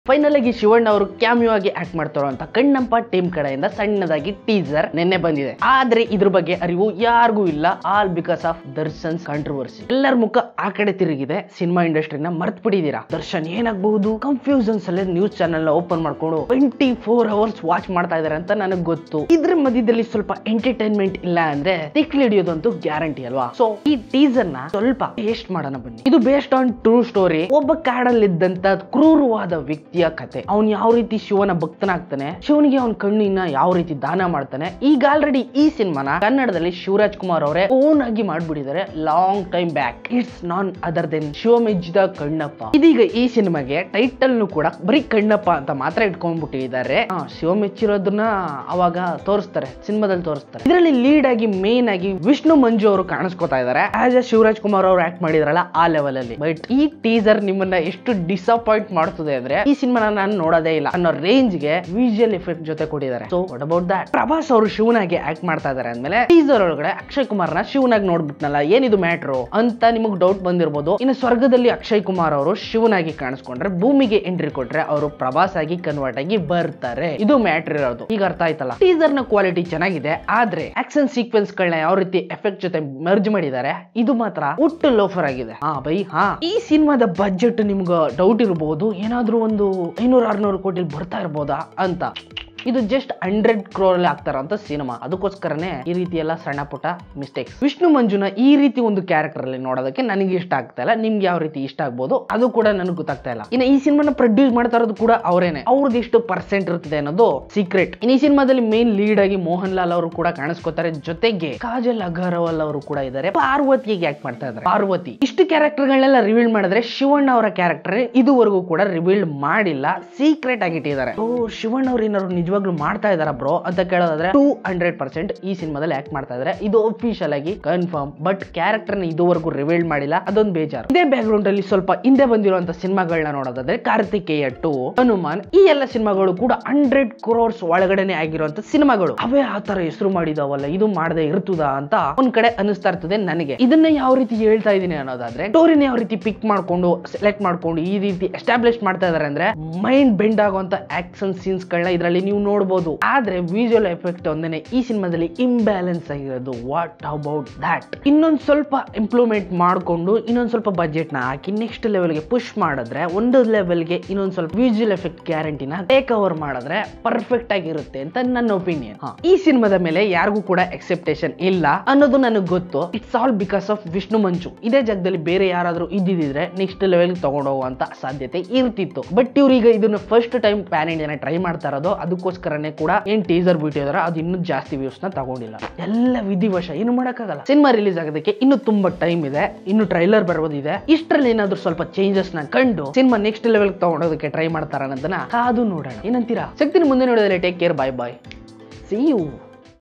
final ಆಗಿ ಶಿವಣ್ಣ ಅವರು cameo ಆಗಿ ಆಕ್ಟ್ ಮಾಡ್ತಾರೋ ಅಂತ ಕಣ್ಣಂಪ ಟೀಮ್ ಕಡೆಯಿಂದ ಸಣ್ಣದಾಗಿ ಟೀಸರ್ ನಿನ್ನೆ ಬಂದಿದೆ ಆದ್ರೆ ಇದ್ರ ಬಗ್ಗೆ ಅರಿವು ಯಾರಿಗೂ ಇಲ್ಲ all because of Darshan controversy ಎಲ್ಲರ ಮುಖ ಆ ಕಡೆ ತಿರುಗಿದೆ ಸಿನಿಮಾ ಇಂಡಸ್ಟ್ರಿನ ಮರ್ತ್ ಬಿಟ್ಟಿದ್ದೀರಾ ದರ್ಶನ್ ಏನಾಗಬಹುದು ಕನ್ಫ್ಯೂಷನ್ಸ್ ಅಲ್ಲಿ ನ್ಯೂಸ್ ಚಾನೆಲ್ ನ ಓಪನ್ ಮಾಡ್ಕೊಂಡು ಟ್ವೆಂಟಿ ಫೋರ್ ಅವರ್ಸ್ ವಾಚ್ ಮಾಡ್ತಾ ಇದಾರೆ ಅಂತ ನನಗೆ ಗೊತ್ತು ಇದ್ರ ಮಧ್ಯದಲ್ಲಿ ಸ್ವಲ್ಪ ಎಂಟರ್ಟೈನ್ಮೆಂಟ್ ಇಲ್ಲ ಅಂದ್ರೆ ತಿಕ್ಲಿ ಹಿಡಿಯೋದಂತೂ ಗ್ಯಾರಂಟಿ ಅಲ್ವಾ ಸೊ ಈ ಟೀಸರ್ ನ ಸ್ವಲ್ಪ ಟೇಸ್ಟ್ ಮಾಡೋಣ ಬನ್ನಿ ಇದು ಬೇಸ್ಡ್ ಆನ್ ಟ್ರೂ ಸ್ಟೋರಿ ಒಬ್ಬ ಕಾಡಲ್ಲಿದ್ದಂತ ಕ್ರೂರವಾದ ವ್ಯಕ್ತಿಯ ಕತೆ ಅವ್ನು ಯಾವ ರೀತಿ ಶಿವನ ಭಕ್ತನಾಗ್ತಾನೆ ಶಿವನಿಗೆ ಅವನ ಕಣ್ಣಿನ ಯಾವ ರೀತಿ ದಾನ ಮಾಡ್ತಾನೆ ಈಗ ಆಲ್ರೆಡಿ ಈ ಸಿನಿಮಾನ ಕನ್ನಡದಲ್ಲಿ ಶಿವರಾಜ್ ಕುಮಾರ್ ಅವರೇ ಓನ್ ಆಗಿ ಮಾಡ್ಬಿಟ್ಟಿದ್ದಾರೆ long time back it's none other than ಶಿವಮೆಜ್ಜಿದ ಕಣ್ಣಪ್ಪ ಇದೀಗ ಈ ಸಿನಿಮಾಗೆ ಟೈಟಲ್ ಕೂಡ ಬರೀ ಕಣ್ಣಪ್ಪ ಅಂತ ಮಾತ್ರ ಇಟ್ಕೊಂಡ್ಬಿಟ್ಟಿದ್ದಾರೆ ಹಾ, ಶಿವ ಮೆಚ್ಚಿರೋದನ್ನ ಅವಾಗ ತೋರಿಸ್ತಾರೆ ಸಿನಿಮಾದಲ್ಲಿ ತೋರಿಸ್ತಾರೆ ಇದರಲ್ಲಿ ಲೀಡ್ ಆಗಿ ಮೇನ್ ಆಗಿ ವಿಷ್ಣು ಮಂಜು ಅವರು ಕಾಣಿಸ್ಕೊತಾ ಇದ್ದಾರೆ ಆಸ್ ಎ ಶಿವರಾಜ್ ಕುಮಾರ್ ಅವರು ಆಕ್ಟ್ ಮಾಡಿದ್ರಲ್ಲ ಆ ಲೆವೆಲ್ ಅಲ್ಲಿ ಬಟ್ ಈ ಟೀಸರ್ ನಿಮ್ಮನ್ನ ಎಷ್ಟು ಡಿಸಪಾಯಿಂಟ್ ಮಾಡ್ತದೆ ಅಂದ್ರೆ ಈ ಸಿನಿಮಾನ ನಾನು ನೋಡೋದೇ ಇಲ್ಲ ಅನ್ನೋ ರೇಂಜ್ ಗೆ ವಿಜುವಲ್ ಎಫೆಕ್ಟ್ ಜೊತೆ ಕೊಟ್ಟಿದ್ದಾರೆ so what about that Prabhas ಅವರು ಶಿವನಾಗಿ ಆಕ್ಟ್ ಮಾಡ್ತಾ ಇದಾರೆ ಅಂದ್ಮೇಲೆ ಟೀಸರ್ ಒಳಗಡೆ ಅಕ್ಷಯ್ ಕುಮಾರ್ನ ಶಿವನಾಗಿ ನೋಡ್ಬಿಟ್ನಲ್ಲ ಏನಿದು ಮ್ಯಾಟ್ರು ಅಂತ ನಿಮಗೆ ಡೌಟ್ ಬಂದಿರಬಹುದು ಇನ್ನು ಸ್ವರ್ಗದಲ್ಲಿ ಅಕ್ಷಯ್ ಕುಮಾರ್ ಅವರು ಶಿವನಾಗಿ ಕಾಣಿಸ್ಕೊಂಡ್ರೆ ಭೂಮಿಗೆ ಎಂಟ್ರಿ ಕೊಟ್ರೆ ಅವರು ಪ್ರಭಾಸ್ ಆಗಿ ಕನ್ವರ್ಟ್ ಆಗಿ ಬರ್ತಾರೆ ಇದು ಮ್ಯಾಟ್ರ್ ಇರೋದು ಈಗ ಅರ್ಥ ಆಯ್ತಲ್ಲ ಟೀಸರ್ ನ ಕ್ವಾಲಿಟಿ ಚೆನ್ನಾಗಿದೆ ಆದ್ರೆ ಆಕ್ಷನ್ ಸೀಕ್ವೆನ್ಸ್ ಗಳನ್ನ ಯಾವ ರೀತಿ ಎಫೆಕ್ಟ್ ಜೊತೆ ಮರ್ಜ್ ಮಾಡಿದ್ದಾರೆ ಇದು ಮಾತ್ರ ಒಟ್ಟು ಲೋಫರ್ ಆಗಿದೆ ಹಾ ಬೈ ಹಾ ಈ ಸಿನಿಮಾದ ಬಜೆಟ್ ನಿಮ್ಗೆ ಡೌಟ್ ಇರಬಹುದು ಏನಾದ್ರೂ ಒಂದು ಐನೂರು ಆರ್ನೂರು ಕೋಟಿ ಬರ್ತಾ ಇರ್ಬೋದಾ ಅಂತ ಇದು ಜಸ್ಟ್ ಹಂಡ್ರೆಡ್ ಕ್ರೋರ್ ಅಲ್ಲಿ ಆಗ್ತಾರಂತ ಸಿನಿಮಾ ಅದಕ್ಕೋಸ್ಕರನೇ ಈ ರೀತಿ ಎಲ್ಲ ಸಣ್ಣ ಪುಟ್ಟ ಮಿಸ್ಟೇಕ್ಸ್ ವಿಷ್ಣು ಮಂಜುನ ಈ ರೀತಿ ಒಂದು ಕ್ಯಾರೆಕ್ಟರ್ ಅಲ್ಲಿ ನೋಡೋದಕ್ಕೆ ನನಗೆ ಇಷ್ಟ ಆಗ್ತಾ ಇಲ್ಲ ನಿಮ್ಗೆ ಯಾವ ರೀತಿ ಇಷ್ಟ ಆಗ್ಬೋದು ಅದು ಕೂಡ ನನಗೆ ಗೊತ್ತಾಗ್ತಾ ಇಲ್ಲ ಇನ್ನು ಈ ಸಿನಿಮಾನ ಪ್ರೊಡ್ಯೂಸ್ ಮಾಡ್ತಾ ಇರೋದು ಕೂಡ ಅವರೇನೆ ಅವ್ರದ್ದು ಎಷ್ಟು ಪರ್ಸೆಂಟ್ ಇರ್ತದೆ ಅನ್ನೋದು ಸೀಕ್ರೆಟ್ ಇನ್ನು ಈ ಸಿನಿಮಾದಲ್ಲಿ ಮೇನ್ ಲೀಡ್ ಆಗಿ ಮೋಹನ್ ಲಾಲ್ ಅವರು ಕೂಡ ಕಾಣಿಸ್ಕೋತಾರೆ ಜೊತೆಗೆ ಕಾಜಲ್ ಅಗರ್ವಾಲ್ ಅವರು ಕೂಡ ಇದ್ದಾರೆ ಪಾರ್ವತಿಗೆ ಆಕ್ಟ್ ಮಾಡ್ತಾ ಇದ್ದಾರೆ ಪಾರ್ವತಿ ಇಷ್ಟು ಕ್ಯಾರೆಕ್ಟರ್ ಗಳನ್ನೆಲ್ಲ ರಿವೀಲ್ ಮಾಡಿದ್ರೆ ಶಿವಣ್ಣ ಅವರ ಕ್ಯಾರೆಕ್ಟರ್ ಇದುವರೆಗೂ ಕೂಡ ರಿವೀಲ್ ಮಾಡಿಲ್ಲ ಸೀಕ್ರೆಟ್ ಆಗಿ ಇಟ್ಟಿದ್ದಾರೆ ಓ ಶಿವಣ್ಣ ಅವ್ರು ಏನಾದ್ರು ನಿಜವಾಗ್ಲೂ ಮಾಡ್ತಾ ಇದಾರ ಬ್ರೋ ಅಂತ ಕೇಳೋದಾದ್ರೆ ಟೂ ಹಂಡ್ರೆಡ್ ಪರ್ಸೆಂಟ್ ಈ ಸಿನಿಮಾದಲ್ಲಿ ಆಕ್ಟ್ ಮಾಡ್ತಾ ಇದಾರೆ ಇದು ಅಫಿಷಿಯಲ್ ಆಗಿ ಕನ್ಫರ್ಮ್ ಬಟ್ ಕ್ಯಾರೆಕ್ಟರ್ ನ ಇದುವರೆಗೂ ರಿವೀಲ್ ಮಾಡಿಲ್ಲ ಅದೊಂದು ಬೇಜಾರು ಇದೇ ಬ್ಯಾಕ್ ಗ್ರೌಂಡ್ ಅಲ್ಲಿ ಸ್ವಲ್ಪ ಹಿಂದೆ ಬಂದಿರುವಂತ ಸಿನಿಮಾಗಳನ್ನ ನೋಡೋದಾದ್ರೆ ಕಾರ್ತಿಕೇಯ ಟು ಹನುಮಾನ್ ಈ ಎಲ್ಲ ಸಿನಿಮಾಗಳು ಕೂಡ ಹಂಡ್ರೆಡ್ ಕ್ರೋರ್ಸ್ ಒಳಗಡೆನೆ ಆಗಿರುವಂತ ಸಿನಿಮಾಗಳು ಅವೇ ಆ ತರ ಹೆಸರು ಮಾಡಿದಾವಲ್ಲ ಇದು ಮಾಡದೆ ಇರ್ತದ ಅಂತ ಒಂದ್ ಕಡೆ ಅನಿಸ್ತಾ ಇರ್ತದೆ ನನಗೆ ಇದನ್ನ ಯಾವ ರೀತಿ ಹೇಳ್ತಾ ಇದೀನಿ ಅನ್ನೋದಾದ್ರೆ ಸ್ಟೋರಿನ ಯಾವ ರೀತಿ ಪಿಕ್ ಮಾಡ್ಕೊಂಡು ಸೆಲೆಕ್ಟ್ ಮಾಡ್ಕೊಂಡು ಈ ರೀತಿ ಎಸ್ಟಾಬ್ಲಿಷ್ ಮಾಡ್ತಾ ಇದಾರೆ ಅಂದ್ರೆ ಮೈಂಡ್ ಬೆಂಡ್ ಆಗುವಂತ ಆಕ್ಷನ್ ಸೀನ್ಸ್ ಗಳನ್ನ ಇದರಲ್ಲಿ ನೀವು ನೋಡಬಹುದು ಆದ್ರೆ ವಿಜುವಲ್ ಎಫೆಕ್ಟ್ ಒಂದೇನೆ ಈ ಸಿನಿಮಾದಲ್ಲಿ ಇಂಬ್ಯಾಲೆನ್ಸ್ ಆಗಿರೋದು ವಾಟ್ ಅಬೌಟ್ ದಟ್ ಇನ್ನೊಂದ್ ಸ್ವಲ್ಪ ಇಂಪ್ರೂವ್ಮೆಂಟ್ ಮಾಡ್ಕೊಂಡು ಇನ್ನೊಂದ್ ಸ್ವಲ್ಪ ಬಜೆಟ್ ನ ಹಾಕಿ ನೆಕ್ಸ್ಟ್ ಲೆವೆಲ್ಗೆ ಪುಷ್ ಮಾಡಿದ್ರೆ ಒಂದು ಲೆವೆಲ್ಗೆ ಇನ್ನೊಂದ್ ಸ್ವಲ್ಪ ವಿಜುವಲ್ ಎಫೆಕ್ಟ್ ಗ್ಯಾರಂಟಿನ ಟೇಕ್ ಓವರ್ ಮಾಡಿದ್ರೆ ಪರ್ಫೆಕ್ಟ್ ಆಗಿರುತ್ತೆ ಅಂತ ನನ್ನ ಒಪಿನಿಯನ್ ಈ ಸಿನಿಮಾದ ಮೇಲೆ ಯಾರಿಗೂ ಕೂಡ ಎಕ್ಸೆಪ್ಟೇಷನ್ ಇಲ್ಲ ಅನ್ನೋದು ನನಗೆ ಗೊತ್ತು it's all because of Vishnu Manchu ಇದೇ ಜಾಗದಲ್ಲಿ ಬೇರೆ ಯಾರಾದ್ರೂ ಇದ್ದಿದ್ರೆ ನೆಕ್ಸ್ಟ್ ಲೆವೆಲ್ ತಗೊಂಡೋಗುವಂತ ಸಾಧ್ಯತೆ ಇರ್ತಿತ್ತು ಬಟ್ ಇವ್ರೀಗ ಇದನ್ನ ಫಸ್ಟ್ ಟೈಮ್ ಪ್ಯಾನ್ ಇಂಡಿಯಾನ ಟ್ರೈ ಮಾಡ್ತಾ ಇರೋದು ಅದಕ್ಕೋಸ್ಕರನೇ ಕೂಡ ಏನ್ ಟೀಸರ್ ಬಿಟ್ಟಿದಾರ ಅದು ಇನ್ನೂ ಜಾಸ್ತಿ ವ್ಯೂಸ್ ನ ತಗೊಂಡಿಲ್ಲ ಎಲ್ಲ ವಿಧಿವಶ ಏನು ಮಾಡಕ್ಕಾಗಲ್ಲ ಸಿನಿಮಾ ರಿಲೀಸ್ ಆಗೋದಕ್ಕೆ ಇನ್ನು ತುಂಬಾ ಟೈಮ್ ಇದೆ ಇನ್ನು ಟ್ರೈಲರ್ ಬರೋದಿದೆ ಇಷ್ಟರಲ್ಲಿ ಏನಾದ್ರೂ ಸ್ವಲ್ಪ ಚೇಂಜಸ್ ನ ಕಂಡು ಸಿನಿಮಾ ನೆಕ್ಸ್ಟ್ ಲೆವೆಲ್ ತಗೊಂಡೋದಕ್ಕೆ ಟ್ರೈ ಮಾಡ್ತಾರ ಅನ್ನೋದನ್ನ ಕಾದು ನೋಡೋಣ ಏನಂತೀರಾ ಸಿಗ್ತೀನಿ ಮುಂದೆ ನೋಡಿದ್ರೆ take care bye bye see you